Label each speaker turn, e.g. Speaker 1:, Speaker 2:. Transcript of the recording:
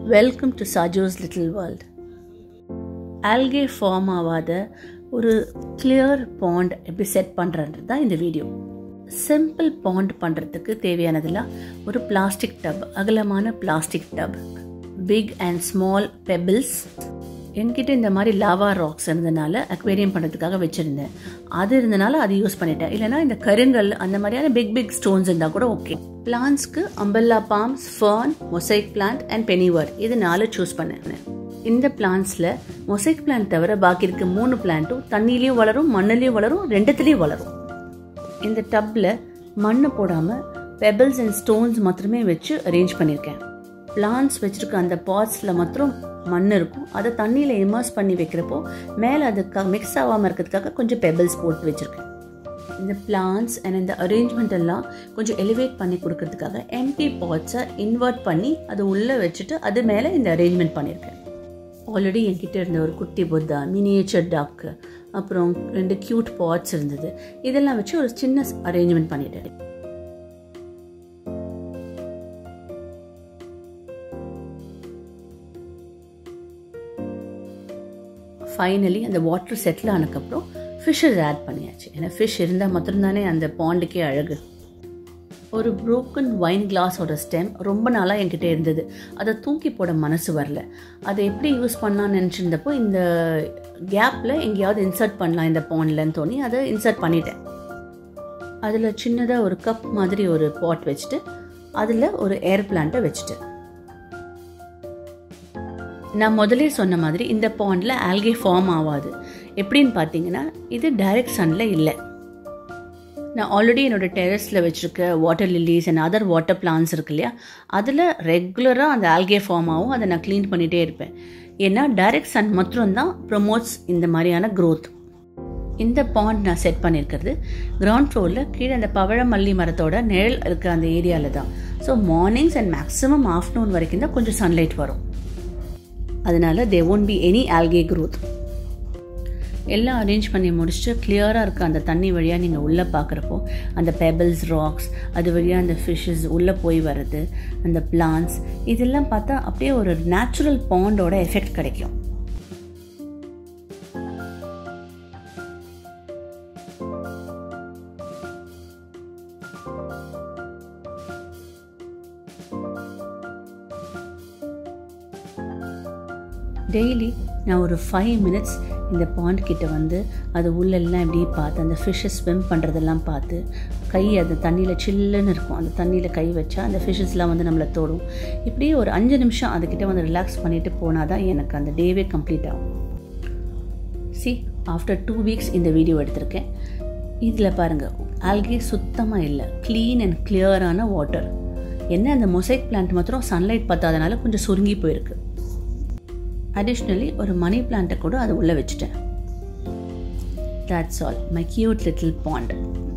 Speaker 1: welcome to Sajo's little world algae form ஆகாத ஒரு clear bond எப்படி செட் பண்ணுறது தான் இந்த வீடியோ சிம்பிள் பாண்ட் பண்ணுறதுக்கு தேவையானதெல்லாம் ஒரு பிளாஸ்டிக் டப் அகலமான plastic tub big and small pebbles என்கிட்ட இந்த மாதிரி லாவா ராக்ஸ் இருந்தனால அக்வேரியம் பண்ணுறதுக்காக வச்சுருந்தேன் அது இருந்தனால அது யூஸ் பண்ணிட்டேன் இல்லைனா இந்த கருங்கல் அந்த மாதிரியான பிக் பிக் ஸ்டோன்ஸ் இருந்தால் கூட ஓகே பிளான்ஸ்க்கு umbrella palms fern mosaic plant and பெனிவர் இது நாலு சூஸ் பண்ணேன் இந்த பிளான்ஸில் மொசைக் பிளான்ட் தவிர பாக்கி இருக்க மூணு பிளான்ட்டும் தண்ணிலையும் வளரும் மண்ணுலேயும் வளரும் ரெண்டுத்துலேயும் வளரும் இந்த டப்பில் மண்ணை போடாமல் பெபிள்ஸ் அண்ட் ஸ்டோன்ஸ் மாத்திரமே வச்சு அரேஞ்ச் பண்ணியிருக்கேன் பிளான்ஸ் வச்சுருக்க அந்த பாட்ஸில் மாத்திரம் மண் இருக்கும் அதை தண்ணியில் இமர்ஸ் பண்ணி வைக்கிறப்போ மேலே அது க மிக்ஸ் ஆகாமல் இருக்கிறதுக்காக கொஞ்சம் பெபிள்ஸ் போட்டு வச்சுருக்கேன் இந்த பிளான்ஸ் அண்ட் இந்த அரேஞ்ச்மெண்ட் எல்லாம் கொஞ்சம் எலிவேட் பண்ணி கொடுக்கறதுக்காக எம்டி பாட்ஸை இன்வெர்ட் பண்ணி அது உள்ளே வச்சுட்டு அது மேலே இந்த அரேஞ்ச்மெண்ட் பண்ணியிருக்கேன் ஆல்ரெடி என்கிட்ட இருந்த ஒரு குட்டி புத்தா மினியேச்சர் டாக்கு அப்புறம் ரெண்டு க்யூட் பாட்ஸ் இருந்தது இதெல்லாம் வச்சு ஒரு சின்ன அரேஞ்ச்மெண்ட் பண்ணிட்டேன் ஃபைனலி அந்த வாட்டர் செட்டில் ஆனதுக்கப்புறம் ஃபிஷ்ஷஸ் ஆட் பண்ணியாச்சு ஏன்னா ஃபிஷ் இருந்தால் மட்டும்தானே அந்த பாண்டுக்கே அழகு ஒரு ப்ரோக்கன் வைன் கிளாஸோட ஸ்டெம் ரொம்ப நாளாக என்கிட்ட இருந்தது அதை தூக்கி போட மனசு வரல அதை எப்படி யூஸ் பண்ணலான்னு நினச்சிருந்தப்போ இந்த கேப்பில் எங்கேயாவது இன்சர்ட் பண்ணலாம் இந்த பாண்ட்லன்னு தோணி அதை இன்சர்ட் பண்ணிட்டேன் அதில் சின்னதாக ஒரு கப் மாதிரி ஒரு பாட் வச்சுட்டு அதில் ஒரு ஏர் பிளான்ட்டை வச்சுட்டேன் நான் முதலே சொன்ன மாதிரி இந்த பாண்டில் ஆல்கே ஃபார்ம் ஆகாது எப்படின்னு பார்த்தீங்கன்னா இது டைரக்ட் சன்னில் இல்லை நான் ஆல்ரெடி என்னோடய டெரஸில் வச்சுருக்க water lilies and other water plants இருக்கு இல்லையா அதில் ரெகுலராக அந்த ஆல்கே ஃபார்ம் ஆகும் அதை நான் க்ளீன் பண்ணிகிட்டே இருப்பேன் ஏன்னா டைரக்ட் சன் மாத்திரம்தான் ப்ரொமோட்ஸ் இந்த மாதிரியான க்ரோத் இந்த பாண்ட் நான் செட் பண்ணியிருக்கிறது கிரவுண்ட் ஃப்ளோரில் கீழே அந்த பவழமல்லி மரத்தோட நிழல் இருக்கிற அந்த ஏரியாவில் தான் so mornings and maximum afternoon வரைக்கும் தான் கொஞ்சம் சன்லைட் வரும் அதனால they won't be any algae growth எல்லாம் அரேஞ்ச் பண்ணி முடிச்சுட்டு கிளியராக இருக்க அந்த தண்ணி வழியாக நீங்கள் உள்ளே பார்க்குறப்போ அந்த பெபிள்ஸ் ராக்ஸ் அது வழியாக அந்த ஃபிஷ்ஷஸ் உள்ளே போய் வர்றது அந்த பிளான்ஸ் இதெல்லாம் பார்த்தா அப்படியே ஒரு நேச்சுரல் பாண்டோட எஃபெக்ட் கிடைக்கும் டெய்லி நான் ஒரு ஃபைவ் மினிட்ஸ் இந்த பாண்ட் கிட்ட வந்து அது உள்ளெல்லாம் இப்படி பார்த்து அந்த ஃபிஷ்ஷை ஸ்விம் பண்ணுறதெல்லாம் பார்த்து கை அது தண்ணியில் சில்லுன்னு இருக்கும் அந்த தண்ணியில் கை வச்சா அந்த ஃபிஷ்ஷஸ்லாம் வந்து நம்மளை தோடும் இப்படியே ஒரு அஞ்சு நிமிஷம் அதுக்கிட்ட வந்து ரிலாக்ஸ் பண்ணிவிட்டு போனால் தான் எனக்கு அந்த டேவே கம்ப்ளீட் ஆகும் சி ஆஃப்டர் டூ வீக்ஸ் இந்த வீடியோ எடுத்திருக்கேன் இதில் பாருங்கள் ஆல்கே சுத்தமாக இல்லை க்ளீன் அண்ட் கிளியரான வாட்டர் என்ன அந்த மொசைக் பிளான்ட் மாத்திரம் சன்லைட் பத்தாதனால கொஞ்சம் சுருங்கி போயிருக்கு அடிஷ்னலி ஒரு மணி பிளான்ட்டை கூட அது உள்ளே வச்சுட்டேன் that's all my cute little bond